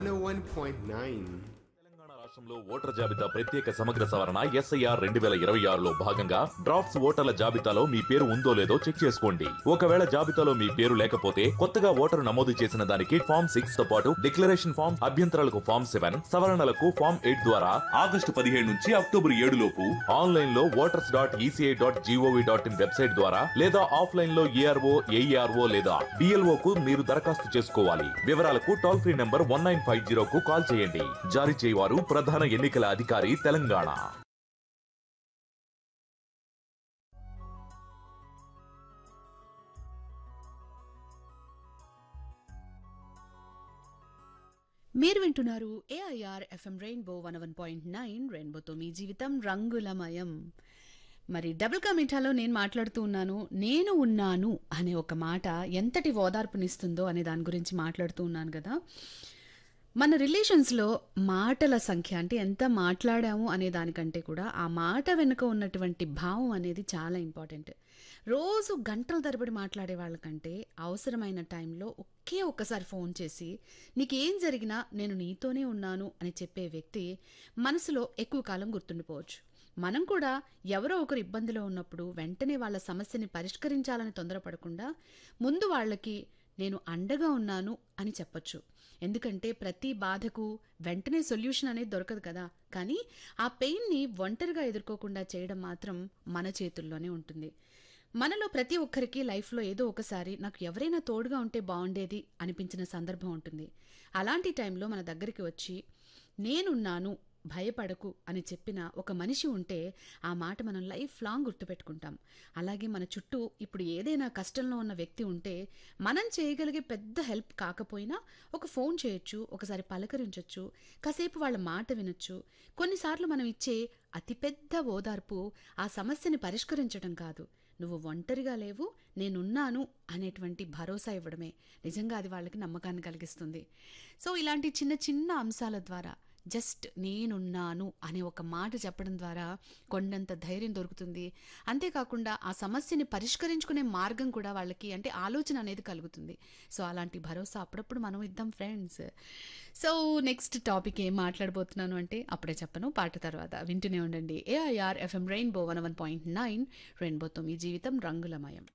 101.9 తెలంగాణ రాష్ట్రంలో ఓటర్ జాబితా ప్రత్యేక సమగ్ర సవరణ ఎస్ఐఆర్ రెండు వేల ఇరవై ఆరులో భాగంగా డ్రాఫ్ట్స్ ఓటర్ల జాబితాలో మీ పేరు ఉందో లేదో చెక్ చేసుకోండి ఒకవేళ జాబితాలో మీ పేరు లేకపోతే కొత్తగా ఓటరు నమోదు చేసిన దానికి ఫామ్ సిక్స్ తో పాటు డిక్లరేషన్ ఫామ్ అభ్యంతరాలకు ఫామ్ సెవెన్ సవరణలకు ఫామ్ ఎయిట్ ద్వారా ఆగస్టు పదిహేడు నుంచి అక్టోబర్ ఏడు లోపు ఆన్లైన్ లో voters dot ECI dot G O V dot in website ద్వారా లేదా ఆఫ్లైన్ లో ఏఆర్ఓ ఏఈఆర్ఓ లేదా డిఎల్ఓ కు మీరు దరఖాస్తు చేసుకోవాలి వివరాలకు toll free number one nine five zero కు కాల్ చేయండి జారీ చేయవారు ప్రధాన ఎన్నికల అధికారి తెలంగాణ మీరు వింటున్నారు AIR FM rainbow one one point nine రెయిన్బోతో మీ జీవితం రంగులమయం మరి డబుల్ కమిటాలో నేను మాట్లాడుతూ ఉన్నాను నేను ఉన్నాను అనే ఒక మాట ఎంతటి ఓదార్పునిస్తుందో అనే దాని గురించి మాట్లాడుతూ ఉన్నాను కదా మన రిలేషన్స్లో మాటల సంఖ్య అంటే ఎంత మాట్లాడాము అనే దానికంటే కూడా ఆ మాట వెనుక ఉన్నటువంటి భావం అనేది చాలా ఇంపార్టెంట్ రోజు గంటల తరబడి మాట్లాడే వాళ్ళకంటే అవసరమైన టైంలో ఒకే ఒక్కసారి ఫోన్ చేసి నీకేం జరిగినా నేను నీతోనే ఉన్నాను అని చెప్పే వ్యక్తి మనసులో ఎక్కువ కాలం గుర్తుండిపోవచ్చు మనం కూడా ఎవరో ఒకరు ఇబ్బందిలో ఉన్నప్పుడు వెంటనే వాళ్ళ సమస్యని పరిష్కరించాలని తొందరపడకుండా ముందు వాళ్ళకి నేను అండగా ఉన్నాను అని చెప్పొచ్చు ఎందుకంటే ప్రతి బాధకు వెంటనే సొల్యూషన్ అనేది దొరకదు కదా కానీ ఆ పెయిన్ని ఒంటరిగా ఎదుర్కోకుండా చేయడం మాత్రం మన చేతుల్లోనే ఉంటుంది మనలో ప్రతి ఒక్కరికి లైఫ్లో ఏదో ఒకసారి నాకు ఎవరైనా తోడుగా ఉంటే బాగుండేది అనిపించిన సందర్భం ఉంటుంది అలాంటి టైంలో మన దగ్గరికి వచ్చి నేనున్నాను భయపడకు అని చెప్పిన ఒక మనిషి ఉంటే ఆ మాట మనం లైఫ్ లాంగ్ గుర్తుపెట్టుకుంటాం అలాగే మన చుట్టూ ఇప్పుడు ఏదైనా కష్టంలో ఉన్న వ్యక్తి ఉంటే మనం చేయగలిగే పెద్ద హెల్ప్ కాకపోయినా ఒక ఫోన్ చేయొచ్చు ఒకసారి పలకరించవచ్చు కాసేపు వాళ్ళ మాట వినొచ్చు కొన్నిసార్లు మనం ఇచ్చే అతిపెద్ద ఓదార్పు ఆ సమస్యని పరిష్కరించడం కాదు నువ్వు ఒంటరిగా లేవు నేనున్నాను అనేటువంటి భరోసా ఇవ్వడమే నిజంగా అది వాళ్ళకి నమ్మకాన్ని కలిగిస్తుంది సో ఇలాంటి చిన్న చిన్న అంశాల ద్వారా జస్ట్ నేనున్నాను అనే ఒక మాట చెప్పడం ద్వారా కొండంత ధైర్యం దొరుకుతుంది అంతేకాకుండా ఆ సమస్యని పరిష్కరించుకునే మార్గం కూడా వాళ్ళకి అంటే ఆలోచన అనేది కలుగుతుంది సో అలాంటి భరోసా అప్పుడప్పుడు మనం ఇద్దాం ఫ్రెండ్స్ సో నెక్స్ట్ టాపిక్ ఏం మాట్లాడబోతున్నాను అంటే అప్పుడే చెప్పను పాట తర్వాత వింటూనే ఉండండి AIR FM rainbow one one point nine రెయిన్బోతో మీ జీవితం రంగులమయం